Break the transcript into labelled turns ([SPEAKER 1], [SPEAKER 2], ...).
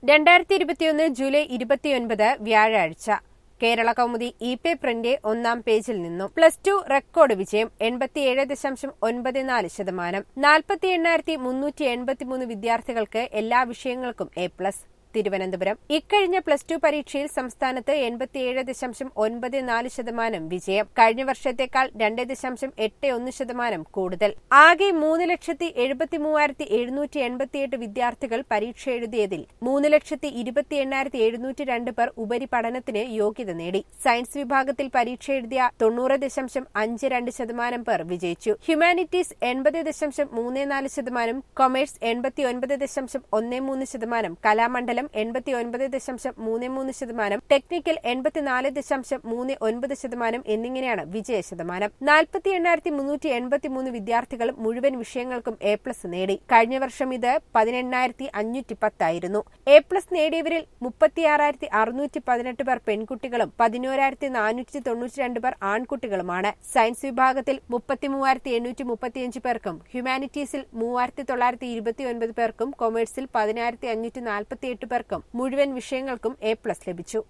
[SPEAKER 1] രണ്ടായിരത്തി ഇരുപത്തിയൊന്ന് ജൂലൈ ഇരുപത്തിയൊൻപത് വ്യാഴാഴ്ച കേരള കൗമുദി ഇ പേപ്പറിന്റെ ഒന്നാം പേജിൽ നിന്നും പ്ലസ് ടു റെക്കോർഡ് വിജയം എൺപത്തിയേഴ് ദശാംശം ഒൻപത് നാല് ശതമാനം നാൽപ്പത്തി എണ്ണായിരത്തി മുന്നൂറ്റി എൺപത്തിമൂന്ന് വിദ്യാർത്ഥികൾക്ക് എല്ലാ വിഷയങ്ങൾക്കും എ പ്ലസ് തിരുവനന്തപുരം ഇക്കഴിഞ്ഞ പ്ലസ് ടു പരീക്ഷയിൽ സംസ്ഥാനത്ത് എൺപത്തിയേഴ് ദശാംശം ഒൻപത് നാല് ശതമാനം വിജയം കഴിഞ്ഞ വർഷത്തേക്കാൾ രണ്ട് ദശാംശം എട്ട് ഒന്ന് ശതമാനം കൂടുതൽ ആകെ മൂന്ന് ലക്ഷത്തി എഴുപത്തി മൂവായിരത്തി എഴുന്നൂറ്റി എൺപത്തിയെട്ട് വിദ്യാർത്ഥികൾ പരീക്ഷ എഴുതിയതിൽ മൂന്ന് ലക്ഷത്തി ഇരുപത്തി എണ്ണായിരത്തി എഴുന്നൂറ്റി രണ്ട് പേർ ഉപരിപഠനത്തിന് യോഗ്യത നേടി സയൻസ് വിഭാഗത്തിൽ പരീക്ഷ എഴുതിയ തൊണ്ണൂറ് ദശാംശം അഞ്ച് രണ്ട് ശതമാനം പേർ വിജയിച്ചു ഹ്യൂമാനിറ്റീസ് എൺപത് ദശാംശം മൂന്ന് നാല് ശതമാനം കൊമേഴ്സ് എൺപത്തി ഒൻപത് ദശാംശം ഒന്ന് മൂന്ന് ശതമാനം കലാമണ്ഡലം എൺപത്തി ഒൻപത് ദശാംശം മൂന്ന് മൂന്ന് ശതമാനം ടെക്നിക്കൽ എൺപത്തിനാല് ദശാംശം മൂന്ന് ഒൻപത് ശതമാനം എന്നിങ്ങനെയാണ് വിജയ ശതമാനം നാൽപ്പത്തി എണ്ണായിരത്തി മുന്നൂറ്റി എൺപത്തി മൂന്ന് വിദ്യാർത്ഥികൾ മുഴുവൻ വിഷയങ്ങൾക്കും എ പ്ലസ് നേടി കഴിഞ്ഞ വർഷം ഇത് പതിനെണ്ണായിരത്തി അഞ്ഞൂറ്റി പത്തായിരുന്നു എ പ്ലസ് നേടിയവരിൽ മുപ്പത്തിയാറായിരത്തി അറുന്നൂറ്റി പതിനെട്ട് പേർ പെൺകുട്ടികളും പതിനോരായിരത്തി നാനൂറ്റി തൊണ്ണൂറ്റി രണ്ട് പേർ ആൺകുട്ടികളുമാണ് സയൻസ് വിഭാഗത്തിൽ മുപ്പത്തിമൂവായിരത്തി എണ്ണൂറ്റി മുപ്പത്തിയഞ്ച് പേർക്കും ഹ്യൂമാനിറ്റീസിൽ മൂവായിരത്തി തൊള്ളായിരത്തി ഇരുപത്തി ഒൻപത് പേർക്കും കൊമേഴ്സിൽ പതിനായിരത്തി അഞ്ഞൂറ്റി നാൽപ്പത്തിയെട്ട് പേർക്കും മുഴുവൻ വിഷയങ്ങൾക്കും എ പ്ലസ് ലഭിച്ചു